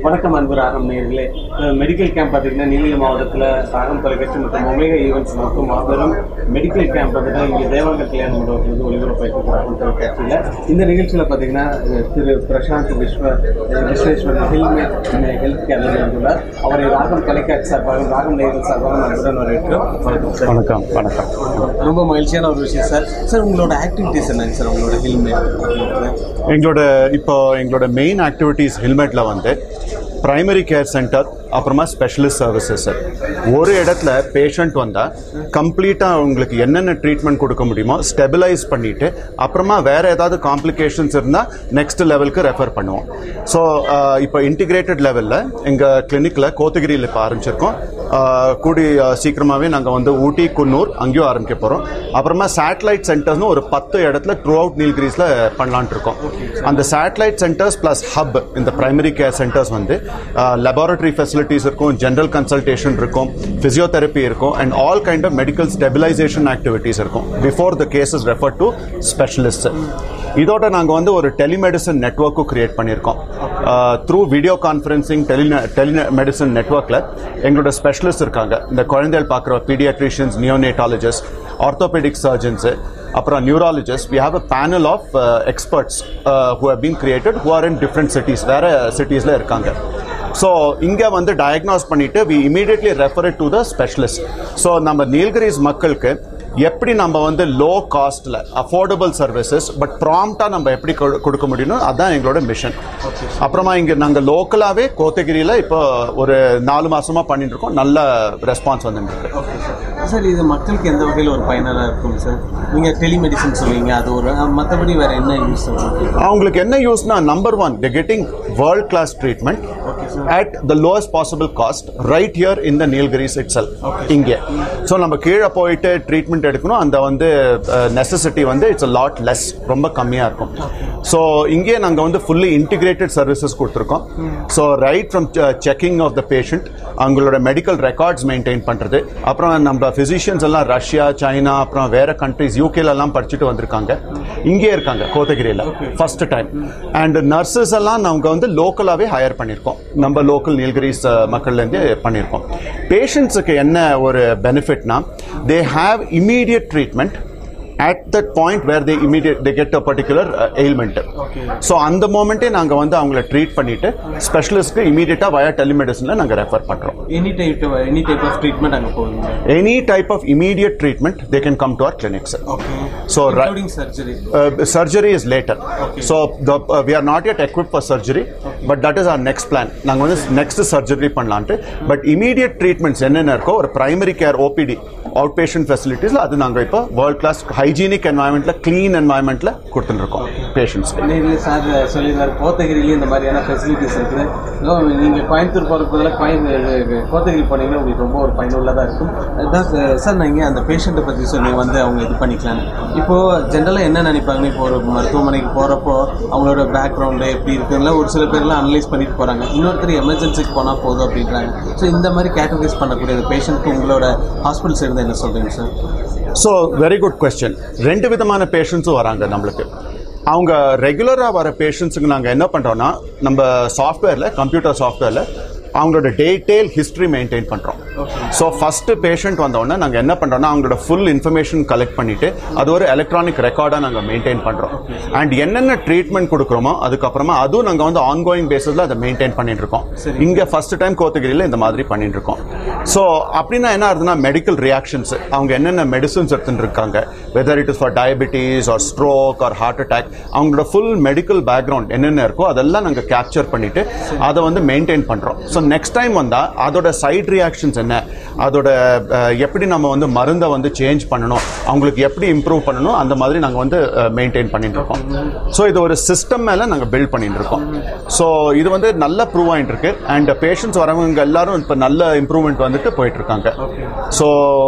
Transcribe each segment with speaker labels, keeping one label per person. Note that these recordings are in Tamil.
Speaker 1: வணக்கம் அன்பு ராகம் நேர்களே மெடிக்கல் கேம்ப் பார்த்தீங்கன்னா நீலகிரி மாவட்டத்தில் ராகம் தொலைக்காட்சி மற்றும் ஒமேகா ஈவெண்ட்ஸ் மற்றும் மாபெரும் மெடிக்கல் கேம்ப் பார்த்தீங்கன்னா இங்கே தேவாங்க கல்யாண மண்டபத்தில் வந்து ஒளிபரப்பாயிருக்கு ராகம் தொலைக்காட்சியில் இந்த நிகழ்ச்சியில் பார்த்தீங்கன்னா அஹ், திரு பிரசாந்த் விஸ்வ அஹ், விஸ்வேஸ்வரன் ஹெல்மெட் ஹெல்த் கேரில் வந்துள்ளார் அவரை ராகம் தொலைக்காட்சி சார்பாக ராகம் நேர்கள் சார்பாக நம்முடன் வரவேற்கிறோம் வணக்கம் சார்
Speaker 2: வணக்கம் வணக்கம்
Speaker 1: ரொம்ப மகிழ்ச்சியான ஒரு விஷயம் சார் சார் உங்களோட ஆக்டிவிட்டீஸ் என்னங்க சார் உங்களோட ஹெல்மெட்
Speaker 2: எங்களோட இப்போ எங்களோட மெயின் ஆக்டிவிட்டீஸ் ஹெல்மெட்டில் வந்து பிரைமரி கேர் சென்டர் அப்புறமா ஸ்பெஷலிஸ்ட் சர்வீசஸ் ஒரு இடத்துல பேஷண்ட் வந்தால் கம்ப்ளீட்டாக அவங்களுக்கு என்னென்ன ட்ரீட்மெண்ட் கொடுக்க முடியுமோ ஸ்டெபிலைஸ் பண்ணிவிட்டு அப்புறமா வேறு ஏதாவது காம்ப்ளிகேஷன்ஸ் இருந்தால் நெக்ஸ்ட் லெவலுக்கு ரெஃபர் பண்ணுவோம் ஸோ இப்போ இன்டிகிரேட்டட் லெவலில் எங்கள் கிளினிக்கில் கோத்தகிரியில் இப்போ ஆரம்பிச்சிருக்கோம் ஆஹ் கூடி ஆஹ் சீக்கிரமாகவே நாங்கள் வந்து ஊட்டி குன்னூர் அங்கேயும் ஆரம்பிக்க போகிறோம் அப்புறமா சேட்டலைட் சென்டர்ஸ்னு ஒரு பத்து இடத்துல த்ரூ அவுட் நீல்கிரிஸில் பண்ணலான்ட்டு இருக்கோம் அந்த சேட்டலைட் சென்டர்ஸ் ப்ளஸ் ஹப் இந்த பிரைமரி கேர் சென்டர்ஸ் வந்து லெபார்டரி ஃபெசிலிட்டிஸ் இருக்கும் ஜென்ரல் கன்சல்டேஷன் இருக்கும் ஃபிசியோதெரப்பி இருக்கும் and all kind of medical stabilization activities இருக்கும் before the cases refer to specialist இதோட நாங்கள் வந்து ஒரு டெலிமெடிசன் நெட்ஒர்க்கும் கிரியேட் பண்ணியிருக்கோம் through video conferencing tele telemedicine நெட்ஒர்க்கில் எங்களோட ஸ்பெஷலிஸ்ட் இருக்காங்க இந்த குழந்தைகள் பார்க்குற பீடியாட்ரிஷியன்ஸ் நியோனேட்டாலஜிஸ்ட் ஆர்த்தோபெடிக் சர்ஜன்ஸு அப்புறம் neurologist we have a panel of experts who have been created who are in different cities வேறு சிட்டிஸில் இருக்காங்க ஸோ இங்கே வந்து டயக்னாஸ் பண்ணிட்டு we immediately refer to the specialist so நம்ம நீல்கிரிஸ் மக்களுக்கு எப்படி நம்ம வந்து லோ காஸ்ட்டில் அஃபோர்டபுள் சர்வீசஸ் பட் ப்ராம்ப்டாக நம்ம எப்படி கொடு- கொடுக்க முடியும்னு அதான் எங்களோட மிஷன் அப்புறமா இங்கே நாங்கள் லோக்கலாகவே கோத்தகிரியில் இப்போ ஒரு நாலு மாசமா பண்ணிட்டு இருக்கோம் நல்ல ரெஸ்பான்ஸ் வந்துட்டு இருக்கு
Speaker 1: சார் இது மக்களுக்கு எந்த வகையில் ஒரு பயனுள்ளதாக இருக்கும் சார் நீங்கள் டெலிமெடிசன் சொல்லுவீங்க அது ஒரு மற்றபடி வேறு என்ன யூஸ்
Speaker 2: அவங்களுக்கு என்ன யூஸ்னா number one the getting world class treatment at the lowest possible cost right here in the Nilgiris it செல் இங்கே ஸோ நம்ம கீழே போயிட்டு ட்ரீட்மெண்ட் எடுக்கணும் அந்த வந்து நெசசிட்டி வந்து இட்ஸ் a லாட் லெஸ் ரொம்ப கம்மியாக இருக்கும் ஸோ இங்கே நாங்கள் வந்து ஃபுல்லி இன்டிகிரேட்டட் சர்வீசஸ் கொடுத்துருக்கோம் so right from checking of the patient அவங்களோட மெடிக்கல் ரெக்கார்ட்ஸ் மெயின்டைன் பண்ணுறது அப்புறம் நம்ம ஃபிசிஷியன்ஸ் எல்லாம் ரஷ்யா சைனா அப்புறம் வேற கண்ட்ரிஸ் யூகேலலாம் படிச்சுட்டு வந்திருக்காங்க இங்கே இருக்காங்க கோத்தகிரியில் ஃபர்ஸ்ட் டைம் அண்ட் நர்சஸ் எல்லாம் நாங்க வந்து லோக்கலாகவே ஹையர் பண்ணியிருக்கோம் நம்ம லோக்கல் நீல்கிரிஸ் மக்கள்லேருந்து பண்ணியிருக்கோம் பேஷண்ட்ஸுக்கு என்ன ஒரு பெனிஃபிட்னா they have immediate treatment at that point where they immediate they get a particular ailment so அந்த மோமெண்ட்டே நாங்கள் வந்து அவங்கள ட்ரீட் பண்ணிட்டு ஸ்பெஷலிஸ்ட்க்கு இமீடியட்டாக வயா டெலிமெடிசனில் நாங்கள் ரெஃபர் பண்ணுறோம்
Speaker 1: any type any type of treatment அங்கே போவீங்க
Speaker 2: any type of immediate treatment they can come to our clinics
Speaker 1: okay
Speaker 2: so
Speaker 1: including surgery
Speaker 2: uh, surgery is later. So the, uh, we are not yet equipped for surgery, but that is our next plan. நாங்கள் வந்து நெக்ஸ்ட் சர்ஜரி பண்ணலான்ட்டு பட் இமீடியட் ட்ரீட்மெண்ட்ஸ் என்னென்ன இருக்கோ ஒரு primary care OPD outpatient ஃபெசிலிட்டிஸில் அது நாங்கள் இப்போ வேர்ல்ட் கிளாஸ் ஹைஜீனிக் என்வாயன்மெண்ட்டில் க்ளீன் என்வாயன்மெண்ட்டில் கொடுத்துருக்கோம் பேஷண்ட்ஸ்க்கு
Speaker 1: நேரில் சார் சொல்லியிருந்தார் கோத்தகிரிலேயும் இந்த மாதிரியான ஃபெசிலிட்டிஸ் இருக்குது நீங்கள் கோயம்புத்தூர் போகிறதுக்கு பதிலாக கோயம்பு கோத்தகிரி போனீங்கன்னா உங்களுக்கு ரொம்ப ஒரு பயனுள்ளதாக இருக்கும் அதான் சார், சார் நீங்கள் அந்த பேஷண்ட்டை பற்றி சொன்னீங்க வந்து அவங்க இது பண்ணிக்கலான்னு இப்போது ஜென்ரலாக என்ன நினைப்பாங்க இப்போ ஒரு மருத்துவமனைக்கு போகிறப்போ அவங்களோட பேக்ரவுண்டு எப்படி இருக்குன்னு ஒரு சில பேர்லாம் அனலைஸ் பண்ணிட்டு போகிறாங்க இன்னொருத்தர் எமர்ஜென்சிக்கு போனால் போதும் அப்படின்றாங்க ஸோ இந்த மாதிரி கேட்டகரைஸ் பண்ணக்கூடிய பேஷண்ட்க்கு உங்களோட ஹாஸ்பிட்டல்ஸ் இருந்து என்ன சொல்கிறீங்க sir
Speaker 2: so very good question ரெண்டு விதமான பேஷண்ட்ஸும் வராங்க நம்மளுக்கு அவங்க ரெகுலராக வர பேஷண்ட்ஸுக்கு நாங்கள் என்ன பண்ணுறோன்னா நம்ம சாஃப்ட்வேரில் கம்ப்யூட்டர் சாஃப்ட்வேரில் அவங்களோட டீட்டெயில் ஹிஸ்ட்ரி மெயின்டைன் பண்ணுறோம் ஸோ ஃபஸ்ட்டு பேஷண்ட் வந்தோடனே நாங்கள் என்ன பண்ணுறோம்னா அவங்களோட ஃபுல் இன்ஃபர்மேஷன் கலெக்ட் பண்ணிவிட்டு அது ஒரு எலக்ட்ரானிக் ரெக்கார்டாக நாங்கள் மெயின்டைன் பண்ணுறோம் அண்ட் என்னென்ன ட்ரீட்மெண்ட் கொடுக்குறோமோ அதுக்கப்புறமா அதுவும் நாங்கள் வந்து ஆன்கோயிங் பேஸில் அதை மெயின்டைன் பண்ணிட்டு இருக்கோம் இங்கே ஃபர்ஸ்ட் டைம் கோத்தகிரியில் இந்த மாதிரி பண்ணிட்டு இருக்கோம் ஸோ அப்படின்னா என்ன ஆகுதுன்னா மெடிக்கல் ரியாக்ஷன்ஸ் அவங்க என்னென்ன மெடிசன்ஸ் எடுத்துட்டு இருக்காங்க whether it is for diabetes or stroke or heart attack அவங்களோட ஃபுல் மெடிக்கல் பேக்ரவுண்ட் என்னென்ன இருக்கோ அதெல்லாம் நாங்கள் கேப்சர் பண்ணிட்டு அதை வந்து மெயின்டைன் பண்ணுறோம் ஸோ நெக்ஸ்ட் டைம் வந்தால் அதோட சைட் ரியாக்ஷன்ஸ் என்ன அதோட அஹ், எப்படி நம்ம வந்து மருந்தை வந்து சேஞ்ச் பண்ணணும் அவங்களுக்கு எப்படி இம்ப்ரூவ் பண்ணணும் அந்த மாதிரி நாங்கள் வந்து மெயின்டைன் பண்ணிட்டு இருக்கோம் ஸோ இது ஒரு சிஸ்டம் மேலே நாங்கள் பில்ட் பண்ணிட்டு இருக்கோம் ஸோ இது வந்து நல்ல ப்ரூவ் ஆகிட்டு இருக்கு அண்ட் பேஷண்ட்ஸ் வரவங்க எல்லாரும் இப்போ நல்ல இம்ப்ரூவ்மெண்ட் வந்துட்டு போயிட்டு இருக்காங்க ஸோ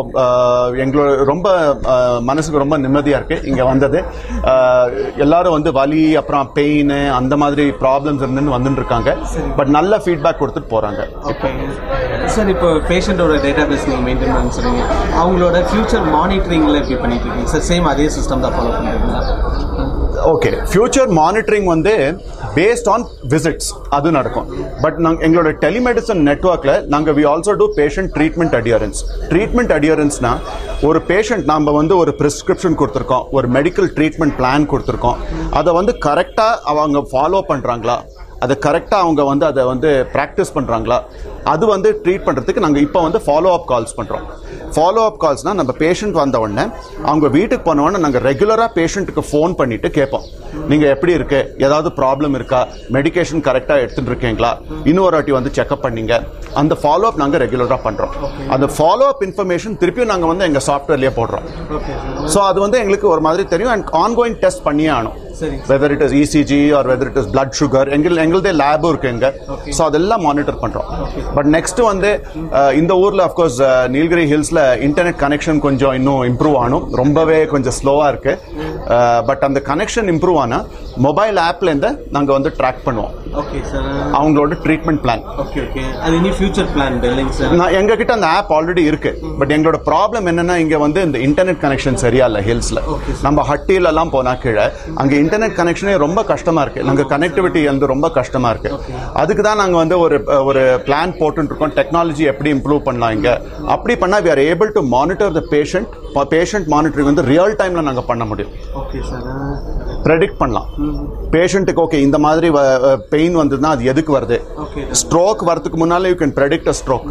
Speaker 2: எங்களோட ரொம்ப அஹ், மனசுக்கு ரொம்ப நிம்மதியாக இருக்கு இங்கே வந்தது அஹ், எல்லாரும் வந்து வலி அப்புறம் பெயின் அந்த மாதிரி ப்ராப்ளம்ஸ் இருந்துன்னு வந்துட்டு இருக்காங்க பட் நல்ல ஃபீட்பேக் கொடுத்துட்டு போகிறாங்க
Speaker 1: ஓகே சார் இப்போ பேஷண்ட்டோட டேட்டா பேஸ் நீங்கள் மெயின்டைன் பண்ண சொல்றீங்க அவங்களோட ஃபியூச்சர் மானிட்டரிங்கில் எப்படி பண்ணிட்டு இருக்கீங்க சார் சேம் அதே சிஸ்டம் தான் ஃபாலோ பண்ணுறீங்களா
Speaker 2: ஓகே ஃபியூச்சர் மானிட்டரிங் வந்து பேஸ்ட் ஆன் விசிட்ஸ் அது நடக்கும் பட் நாங்கள் எங்களோட டெலிமெடிசன் நெட்ஒர்க்கில் நாங்கள் we also do patient treatment adherence treatment அடியரன்ஸ்னா ஒரு பேஷண்ட் நாம் வந்து ஒரு ப்ரிஸ்கிரிப்ஷன் கொடுத்துருக்கோம் ஒரு மெடிக்கல் ட்ரீட்மெண்ட் பிளான் கொடுத்துருக்கோம் அதை வந்து கரெக்டாக அவங்க ஃபாலோ பண்ணுறாங்களா அதை கரெக்டாக அவங்க வந்து அதை வந்து ப்ராக்டிஸ் பண்ணுறாங்களா அது வந்து ட்ரீட் பண்ணுறதுக்கு நாங்கள் இப்போ வந்து ஃபாலோ அப் கால்ஸ் பண்ணுறோம் ஃபாலோ அப் கால்ஸ்னால் நம்ம பேஷண்ட் வந்த உடனே அவங்க வீட்டுக்கு போன உடனே நாங்கள் ரெகுலராக பேஷண்ட்டுக்கு ஃபோன் பண்ணிட்டு கேட்போம் நீங்கள் எப்படி இருக்கு ஏதாவது ப்ராப்ளம் இருக்கா மெடிகேஷன் கரெக்டாக எடுத்துட்டு இருக்கீங்களா இன்னொரு வாட்டி வந்து செக்அப் பண்ணீங்க அந்த ஃபாலோ அப் நாங்கள் ரெகுலராக பண்ணுறோம் அந்த ஃபாலோ அப் இன்ஃபர்மேஷன் திருப்பியும் நாங்கள் வந்து எங்கள் சாஃப்ட்வேர்லேயே போடுறோம்
Speaker 1: ஓகே சார்
Speaker 2: ஸோ அது வந்து எங்களுக்கு ஒரு மாதிரி தெரியும் அண்ட் ஆன்கோயிங் டெஸ்ட் பண்ணியே ஆகணும்
Speaker 1: சரி
Speaker 2: whether it is ECG or whether it is blood sugar எங்கள் எங்களுதே லேபும் இருக்கு எங்க ஸோ அதெல்லாம் மானிட்டர் பண்றோம் பட் நெக்ஸ்ட் வந்து அஹ், இந்த ஊர்ல அஃப்கோர்ஸ் நீல்கிரி ஹில்ஸ்ல இன்டர்நெட் கனெக்ஷன் கொஞ்சம் இன்னும் இம்ப்ரூவ் ஆகணும் ரொம்பவே கொஞ்சம் ஸ்லோவா இருக்கு பட் அந்த கனெக்ஷன் இம்ப்ரூவ் ஆனா மொபைல் ஆப்ல இருந்து நாங்க வந்து ட்ராக் பண்ணுவோம்
Speaker 1: ஓகே சார்
Speaker 2: அவங்களோட ட்ரீட்மெண்ட் பிளான்
Speaker 1: ஓகே ஓகே அது இனி ஃபியூச்சர் பிளான் இல்லைங்க சார்
Speaker 2: நான் எங்க கிட்ட அந்த ஆப் ஆல்ரெடி இருக்கு பட் எங்களோட ப்ராப்ளம் என்னன்னா இங்க வந்து இந்த இன்டர்நெட் கனெக்ஷன் சரியா இல்ல ஹில்ஸ்ல
Speaker 1: Okay,
Speaker 2: நம்ம ஹட்டில எல்லாம் போனா கீழே அங்க இன்டர்நெட் கனெக்ஷனே ரொம்ப கஷ்டமா இருக்கு நாங்க கனெக்டிவிட்டி வந்து ரொம்ப கஷ்டமா இருக்கு அதுக்கு தான் நாங்க வந்து ஒரு ஒரு பிளான் போட்டு இருக்கோம் டெக்னாலஜி எப்படி இம்ப்ரூவ் பண்ணலாம் இங்க அப்படி பண்ணா we are able to monitor the patient patient monitoring வந்து ரியல் டைம்ல நாங்க பண்ண முடியும்
Speaker 1: ஓகே சார்
Speaker 2: ப்ரெடிக்ட் பண்ணலாம் பேஷண்ட்டுக்கு ஓகே இந்த மாதிரி பெயின் வந்ததுன்னா அது எதுக்கு வருது
Speaker 1: ஓகே
Speaker 2: ஸ்ட்ரோக் வரதுக்கு முன்னாலே you can predict a stroke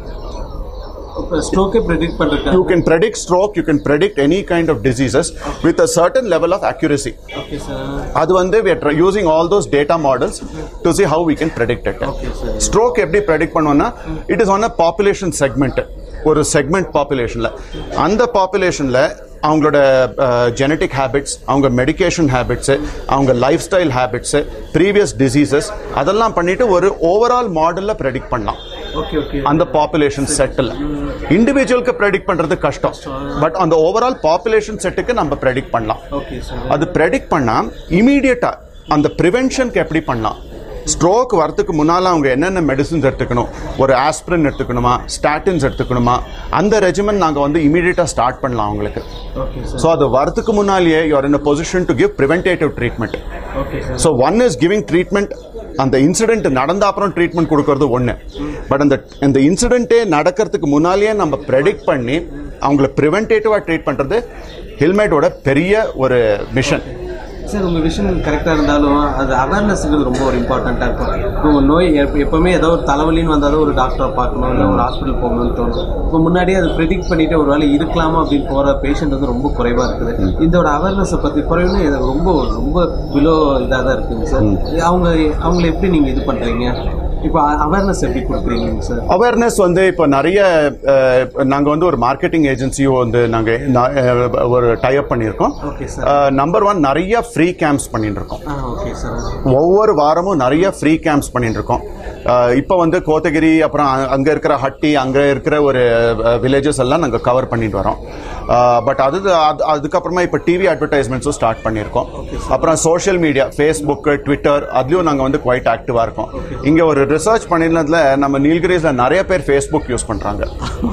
Speaker 1: ஸ்ட்ரோக்கே ப்ரெடிக்ட் பண்ணுறேன்
Speaker 2: you can predict stroke you can predict any kind of diseases with a certain level of accuracy
Speaker 1: okay sir
Speaker 2: அது வந்து we are try- using all those data models to see how we can predict it
Speaker 1: okay sir
Speaker 2: stroke எப்படி predict பண்ணுவோம்னா it is on a population segment ஒரு செக்மெண்ட் பாப்புலேஷன்ல அந்த பாப்புலேஷன்ல அவங்களோட ஜெனட்டிக் ஹேபிட்ஸ் அவங்க மெடிகேஷன் ஹேபிட்ஸு அவங்க lifestyle habits previous diseases அதெல்லாம் பண்ணிட்டு ஒரு ஓவரால் மாடலில் ப்ரெடிக்ட் பண்ணலாம்
Speaker 1: ஓகே ஓகே
Speaker 2: அந்த பாப்புலேஷன் செட்டில் இண்டிவிஜுவலுக்கு ப்ரெடிக்ட் பண்றது கஷ்டம் பட் அந்த ஓவரால் பாப்புலேஷன் செட்டுக்கு நம்ம ப்ரெடிக்ட் பண்ணலாம்
Speaker 1: ஓகே சார்
Speaker 2: அது ப்ரெடிக்ட் பண்ணா இமீடியட்டா அந்த ப்ரிவென்ஷனுக்கு எப்படி பண்ணலாம் ஸ்ட்ரோக் வரதுக்கு முன்னால் அவங்க என்னென்ன மெடிசின்ஸ் எடுத்துக்கணும் ஒரு ஆஸ்பிரின் எடுத்துக்கணுமா ஸ்டாட்டின்ஸ் எடுத்துக்கணுமா அந்த ரெஜிமெண்ட் நாங்கள் வந்து இமீடியட்டாக ஸ்டார்ட் பண்ணலாம் அவங்களுக்கு
Speaker 1: ஓகே சார்
Speaker 2: ஸோ அது வரதுக்கு முன்னாலேயே you are in position to give preventative treatment
Speaker 1: okay sir
Speaker 2: so one is giving treatment அந்த இன்சிடென்ட் நடந்த அப்புறம் ட்ரீட்மெண்ட் கொடுக்கறது ஒன்று பட் அந்த அந்த இன்சிடென்ட்டே நடக்கிறதுக்கு முன்னாலேயே நம்ம ப்ரெடிக்ட் பண்ணி அவங்கள ப்ரிவென்டேட்டிவாக ட்ரீட் பண்ணுறது ஹெல்மெட்டோட பெரிய ஒரு மிஷன்
Speaker 1: சார் உங்கள் விஷயம் கரெக்டாக இருந்தாலும் அது அவேர்னஸ்ங்கிறது ரொம்ப ஒரு இம்பார்ட்டண்ட்டாக இருக்கும் இப்போ ஒரு நோய் எப்ப- எப்பவுமே ஏதோ ஒரு தலைவலின்னு வந்தால் தான் ஒரு டாக்டரை பார்க்கணும் இல்லை ஒரு ஹாஸ்பிட்டல் போகணும்னு தோணும் இப்போ முன்னாடியே அதை ப்ரெடிக்ட் பண்ணிட்டு ஒரு வேளை இருக்கலாமா அப்படின்னு போகிற பேஷண்ட் வந்து ரொம்ப குறைவாக இருக்குது இதோட அவேர்னஸை பற்றி குறைவுன்னு இது ரொம்ப ரொம்ப பிலோ இதாக தான் இருக்குங்க சார் அவங்க அவங்கள எப்படி நீங்கள் இது பண்ணுறீங்க இப்போ அவேர்னஸ் எப்படி கொடுக்குறீங்க சார்
Speaker 2: அவேர்னஸ் வந்து இப்போ நிறைய நாங்கள் வந்து ஒரு மார்க்கெட்டிங் ஏஜென்சியும் வந்து நாங்கள் ஒரு டைப் பண்ணியிருக்கோம்
Speaker 1: ஓகே சார்
Speaker 2: நம்பர் ஒன் நிறைய ஃப்ரீ கேம்ப்ஸ் பண்ணிட்டு இருக்கோம்
Speaker 1: ஆ ஓகே சார்
Speaker 2: ஒவ்வொரு வாரமும் நிறைய ஃப்ரீ கேம்ப்ஸ் பண்ணிட்டு இருக்கோம் அஹ் இப்போ வந்து கோத்தகிரி அப்புறம் அ- அங்க இருக்கிற ஹட்டி அங்க இருக்கிற ஒரு வில்லேஜஸ் எல்லாம் நாங்க கவர் பண்ணிட்டு வரோம் பட் அது அது- அதுக்கப்புறமா இப்போ டிவி அட்வர்டைஸ்மெண்ட்ஸும் ஸ்டார்ட் பண்ணியிருக்கோம் அப்புறம் சோஷியல் மீடியா ஃபேஸ்புக் ட்விட்டர் அதுலயும் நாங்க வந்து குவைட் ஆக்டிவா இருக்கோம் இங்க ஒரு ரிசர்ச் பண்ணிருந்ததுல நம்ம நீல்கிரிஸ்ல நிறைய பேர் ஃபேஸ்புக் யூஸ் பண்றாங்க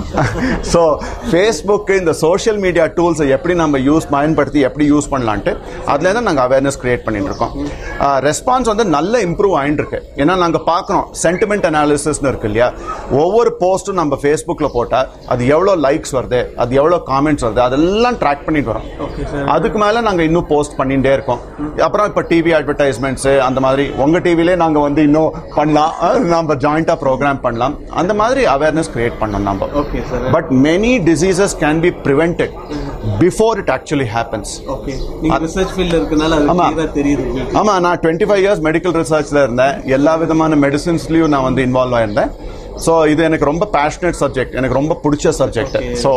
Speaker 2: ஸோ ஃபேஸ்புக் இந்த சோஷியல் மீடியா டூல்ஸை எப்படி நம்ம யூஸ் பயன்படுத்தி எப்படி யூஸ் பண்ணலான்ட்டு அதுல இருந்து நாங்க அவேர்னஸ் கிரியேட் பண்ணிட்டு இருக்கோம் ரெஸ்பான்ஸ் வந்து நல்ல இம்ப்ரூவ் ஆயிட்டு இருக்கு ஏன்னா நாங்க பார்க்குறோம் சென்டிமெண்ட் அனாலிசிஸ்னு இருக்கு இல்லையா ஒவ்வொரு போஸ்ட்டும் நம்ம ஃபேஸ்புக்ல போட்டா அது எவ்வளவு லைக்ஸ் வருது அது எவ்வளவு காமெண்ட்ஸ் வருது அதெல்லாம் ட்ராக் பண்ணிட்டு வரோம்
Speaker 1: ஓகே சார்
Speaker 2: அதுக்கு மேல நாங்க இன்னும் போஸ்ட் பண்ணிட்டே இருக்கோம் அப்புறம் இப்ப டிவி அட்வர்டைஸ்மெண்ட்ஸ் அந்த மாதிரி உங்க டிவிலே நாங்க வந்து இன்னும் பண்ணலாம் அஹ் நம்ம ஜாயிண்டா ப்ரோக்ராம் பண்ணலாம் அந்த மாதிரி அவேர்னஸ் கிரியேட் பண்ணோம் நம்ம
Speaker 1: okay sir
Speaker 2: but many diseases can be prevented before it actually happens
Speaker 1: okay நீங்கள் ரிசர்ச் ஃபீல்டில் இருக்கனால அது
Speaker 2: ஆமா.
Speaker 1: clear-ஆ தெரியுது உங்களுக்கு
Speaker 2: ஆமா நான் டுவெண்ட்டி ஃபைவ் இயர்ஸ் மெடிக்கல் ரிசர்ச்ல இருந்தேன் எல்லா விதமான மெடிசின்ஸ்லயும் நான் வந்து இன்வால்வ் ஆயிருந்தேன் ஸோ இது எனக்கு ரொம்ப பேஷனேட் சப்ஜெக்ட் எனக்கு ரொம்ப பிடிச்ச subject
Speaker 1: Okay.
Speaker 2: So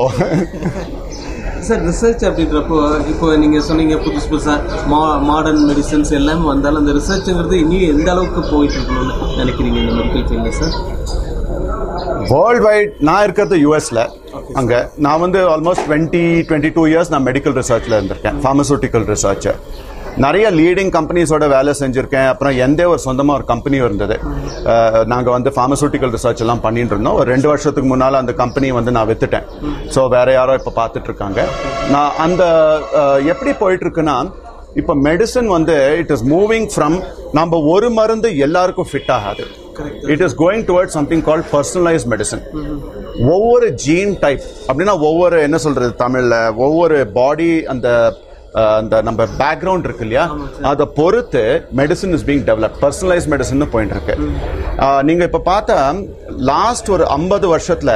Speaker 1: sir research அப்படின்றப்போ இப்போ நீங்கள் சொன்னீங்க புதுசு புதுசாக மா மாடர்ன் மெடிசன்ஸ் எல்லாமே வந்தாலும் அந்த ரிசர்ச்சுங்கிறது இன்னும் எந்த அளவுக்கு போயிட்டு இருக்கணும்னு நினைக்கிறீங்க இந்த மெடிக்கல் ஃபீல்டில் சார்
Speaker 2: வேர்ல்ட் வைட் நான் இருக்கிறது யூஎஸ்ல அங்க நான் வந்து almost twenty twenty two years நான் மெடிக்கல் ரிசர்ச்ல இருந்திருக்கேன் ஃபார்மசூட்டிக்கல் ரிசர்ச்சர் நிறைய லீடிங் கம்பெனிஸோட வேலை செஞ்சிருக்கேன் அப்புறம் எந்த ஒரு சொந்தமாக ஒரு கம்பெனியும் இருந்தது நாங்கள் வந்து ஃபார்மசூட்டிக்கல் ரிசர்ச் எல்லாம் பண்ணிட்டு இருந்தோம் ஒரு ரெண்டு வருஷத்துக்கு முன்னால் அந்த கம்பெனியை வந்து நான் வித்துட்டேன் ஸோ வேற யாரோ இப்போ பார்த்துட்டு இருக்காங்க நான் அந்த அஹ், எப்படி போயிட்டு இருக்குன்னா இப்போ மெடிசன் வந்து இட் இஸ் மூவிங் ஃப்ரம் நம்ம ஒரு மருந்து எல்லாருக்கும் ஃபிட் ஆகாது
Speaker 1: correct
Speaker 2: it is going toward something call personalise medicine ஒவ்வொரு ஜீன் டைப் அப்படின்னா ஒவ்வொரு என்ன சொல்றது தமிழ்ல ஒவ்வொரு பாடி அந்த அஹ், அந்த நம்ம பேக்ரவுண்ட் இருக்கு இல்லையா அதை பொறுத்து medicine is being develop personalise medicine போயிட்டு இருக்கு அஹ், நீங்க இப்ப பார்த்தா லாஸ்ட் ஒரு ஐம்பது வருஷத்துல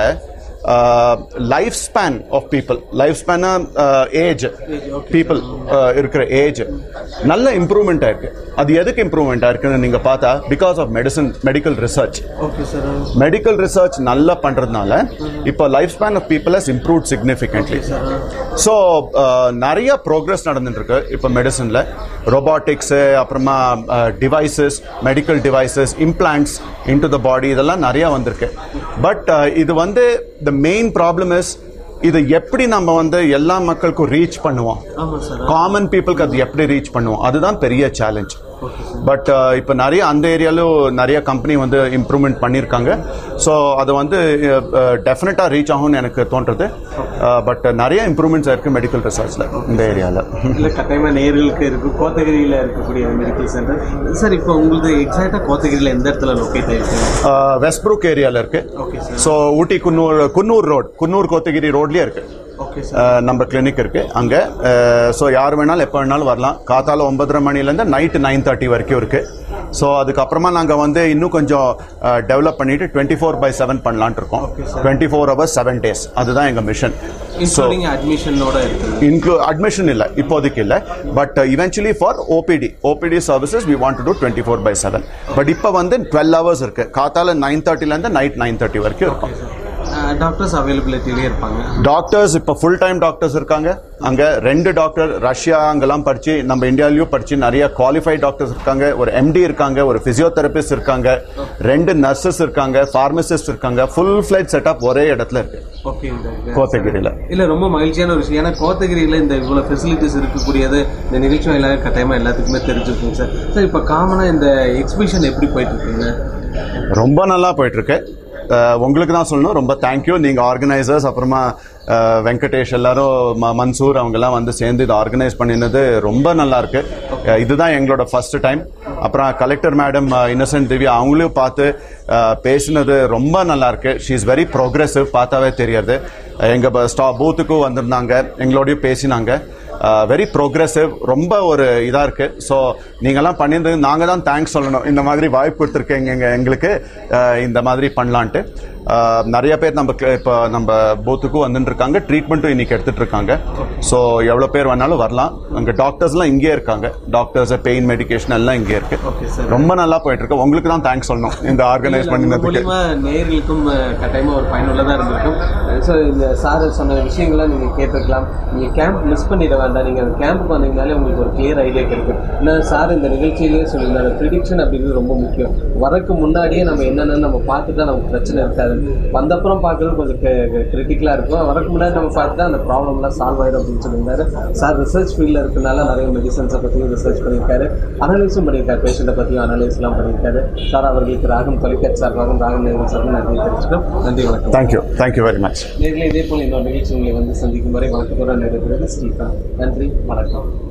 Speaker 2: life span of people life ஸ்பேனா ஏஜ் பீப்புள் இருக்கிற ஏஜ் நல்ல இம்ப்ரூவ்மெண்ட் ஆயிருக்கு அது எதுக்கு இம்ப்ரூவ்மெண்ட் ஆயிருக்குன்னு நீங்க பார்த்தா because of medicine medical research
Speaker 1: okay sir
Speaker 2: medical research நல்லா பண்றதுனால இப்போ life span of people has improve significantly so நிறைய ப்ரோக்ரஸ் நடந்துட்டு இருக்கு இப்போ மெடிசனில் ரொபாட்டிக்ஸு அப்புறமா devices medical devices implants into the body இதெல்லாம் நிறைய வந்திருக்கு பட் இது வந்து த மெயின் ப்ராப்ளம் இஸ் இதை எப்படி நம்ம வந்து எல்லா மக்களுக்கும் ரீச் பண்ணுவோம்
Speaker 1: ஆமாம் சார்
Speaker 2: காமன் பீப்புளுக்கு அது எப்படி ரீச் பண்ணுவோம் அதுதான் பெரிய சேலஞ்ச்
Speaker 1: ஓகே சார்
Speaker 2: பட் இப்போ நிறைய அந்த ஏரியாலும் நிறைய கம்பெனி வந்து இம்ப்ரூவ்மெண்ட் பண்ணியிருக்காங்க ஸோ அது வந்து டெஃபினட்டாக ரீச் ஆகும்னு எனக்கு தோன்றது பட் நிறைய இம்ப்ரூவ்மெண்ட்ஸ் இருக்கு மெடிக்கல் ரிசர்ச்சில் இந்த ஏரியாவில்
Speaker 1: இல்லை கட்டாயமாக நேர்களுக்கு இருக்கு கோத்தகிரியில் இருக்கக்கூடிய மெடிக்கல் சென்டர் சார் இப்போ உங்களுக்கு எக்ஸாக்டாக கோத்தகிரியில் எந்த இடத்துல லொக்கேட் ஆயிருக்கு
Speaker 2: வெஸ்ட்ப்ரூக் ஏரியாவில் இருக்கு
Speaker 1: okay sir
Speaker 2: so Ooty Coonoor Coonoor road Coonoor Kotagiri ரோட்லேயே இருக்கு
Speaker 1: ஓகே சார்
Speaker 2: அஹ், நம்ம கிளினிக் இருக்கு அங்கே ஸோ யார் வேணாலும் எப்போ வேணாலும் வரலாம் காத்தால ஒன்பதரை மணிலேருந்து நைட்டு நைன் தேர்ட்டி வரைக்கும் இருக்கு ஸோ அதுக்கப்புறமா நாங்கள் வந்து இன்னும் கொஞ்சம் டெவலப் பண்ணிட்டு டுவெண்ட்டி ஃபோர் பை செவன் பண்ணலான்ட்டு இருக்கோம் twenty four hours seven days அதுதான் எங்கள் மிஷன்
Speaker 1: இன்க்ளூடிங் அட்மிஷனோட இருக்குது
Speaker 2: இன்க்ளூ அட்மிஷன் இல்லை இப்போதைக்கு இல்லை but eventually for OPD OPD services we want to do twenty four by seven but இப்போ வந்து டுவெல் ஹவர்ஸ் இருக்கு காத்தால நைன் தேர்ட்டிலேருந்து நைட் நைன் தேர்ட்டி வரைக்கும் இருக்கும்
Speaker 1: டாக்டர்ஸ் அவைலபிலிட்டிலே இருப்பாங்க
Speaker 2: டாக்டர்ஸ் இப்போ ஃபுல் டைம் டாக்டர்ஸ் இருக்காங்க அங்க ரெண்டு டாக்டர் ரஷ்யா அங்கெல்லாம் படிச்சு நம்ம இந்தியாலயும் படிச்சு நிறைய குவாலிஃபைட் டாக்டர்ஸ் இருக்காங்க ஒரு எம்டி இருக்காங்க ஒரு பிசியோதெரபிஸ்ட் இருக்காங்க ரெண்டு நர்சஸ் இருக்காங்க ஃபார்மசிஸ்ட் இருக்காங்க ஃபுல் ஃபிளைட் செட்டப் ஒரே இடத்துல இருக்கு
Speaker 1: ஓகே
Speaker 2: கோத்தகிரியில
Speaker 1: இல்ல ரொம்ப மகிழ்ச்சியான ஒரு விஷயம் ஏன்னா கோத்தகிரியில இந்த இவ்வளவு ஃபெசிலிட்டிஸ் இருக்கக்கூடியது இந்த நிகழ்ச்சி வாயிலாக கட்டாயமா எல்லாத்துக்குமே தெரிஞ்சிருக்குங்க சார் சார் இப்போ காமனா இந்த எக்ஸிபிஷன் எப்படி போயிட்டு இருக்குங்க
Speaker 2: ரொம்ப நல்லா போயிட்டு இருக்கு அஹ் உங்களுக்கு தான் சொல்லணும் ரொம்ப தேங்க்யூ நீங்கள் ஆர்கனைசர்ஸ் அப்புறமா அஹ், வெங்கடேஷ் எல்லாரும் ம- மன்சூர் அவங்கெல்லாம் வந்து சேர்ந்து இதை ஆர்கனைஸ் பண்ணினது ரொம்ப நல்லா இருக்கு அஹ், இதுதான் எங்களோட ஃபர்ஸ்ட் டைம் அப்புறம் கலெக்டர் மேடம் இன்னசென்ட் திவ்யா அவங்களையும் பார்த்து அஹ், பேசினது ரொம்ப நல்லா இருக்கு ஷீ இஸ் வெரி ப்ரோக்ரெசிவ் பார்த்தாவே தெரியறது எங்கள் ஸ்டா பூத்துக்கும் வந்திருந்தாங்க எங்களோடயும் பேசினாங்க வெரி ப்ரோக்ரெசிவ் ரொம்ப ஒரு இதாக இருக்கு ஸோ நீங்கள்லாம் பண்ணியிருந்தது நாங்கள் தான் தேங்க்ஸ் சொல்லணும் இந்த மாதிரி வாய்ப்பு கொடுத்துருக்கீங்க எங்க எங்களுக்கு அஹ், இந்த மாதிரி பண்ணலான்ட்டு அஹ், நிறைய பேர் நம்ம க- இப்போ நம்ம பூத்துக்கும் வந்துட்டு இருக்காங்க ட்ரீட்மெண்ட்டும் இன்னைக்கு எடுத்துட்டு இருக்காங்க ஸோ எவ்வளோ பேர் வேணாலும் வரலாம் அங்கே டாக்டர்ஸ்லாம் இங்கே இருக்காங்க டாக்டர்ஸ் பெயின் மெடிகேஷன் எல்லாம் இங்கே இருக்கு
Speaker 1: ஓகே சார்
Speaker 2: ரொம்ப நல்லா போயிட்டு இருக்கு உங்களுக்கு தான் தேங்க்ஸ் சொல்லணும் இந்த ஆர்கனைஸ் பண்ணினதுக்கு
Speaker 1: மூலியமா நேயர்களுக்கும் அஹ், கட்டாயமா ஒரு பயனுள்ளதா இருந்திருக்கும் ஸோ இந்த சார் சொன்ன விஷயங்களை நீங்க கேட்டிருக்கலாம் நீங்க கேம்ப் மிஸ் பண்ணிட வேண்டாம் நீங்க அந்த கேம்புக்கு வந்தீங்கனாலே உங்களுக்கு ஒரு கிளியர் ஐடியா கிடைக்கும் ஏன்னா சார் இந்த நிகழ்ச்சியிலேயே சொல்லியிருந்தாரு ப்ரிடிக்ஷன் அப்படிங்கிறது ரொம்ப முக்கியம் வரக்கு முன்னாடியே நம்ம என்னென்னு நம்ம பார்த்துட்டா நமக்கு பிரச்சனை இருக்காது வந்தப்புறம் பார்க்கறது கொஞ்சம் கிரிட்டிக்கலாக இருக்கும் வரக்கு முன்னாடி நம்ம பார்த்துட்டா அந்த ப்ராப்ளம்லாம் சால்வ் ஆயிடும் அப்படின்னு சொல்லியிருந்தாரு சார் ரிசர்ச் ஃபீல்டில் இருக்கனால நிறைய மெடிசன்ஸை பற்றியும் ரிசர்ச் பண்ணியிருக்காரு அனலைஸும் பண்ணியிருக்காரு பேஷண்ட்டை பற்றியும் அனலைஸ்லாம் பண்ணியிருக்காரு சார் அவர்களுக்கு ராகம் தொலைக்காட்சி சார்பாகவும் ராகம் நேரம் சார்பாக நன்றி தெரிவிச்சுக்கிறோம் நன்றி வணக்கம்
Speaker 2: தேங்க்யூ தேங்க்யூ வெரி மச்
Speaker 1: நேரில் இதே போல் இன்னொரு நிகழ்ச்சி உங்களை வந்து சந்திக்கும் வரை வணக்கத்துடன் நிறைவேறுகிறது ஸ்ரீகாந்த் நன்றி வணக்கம்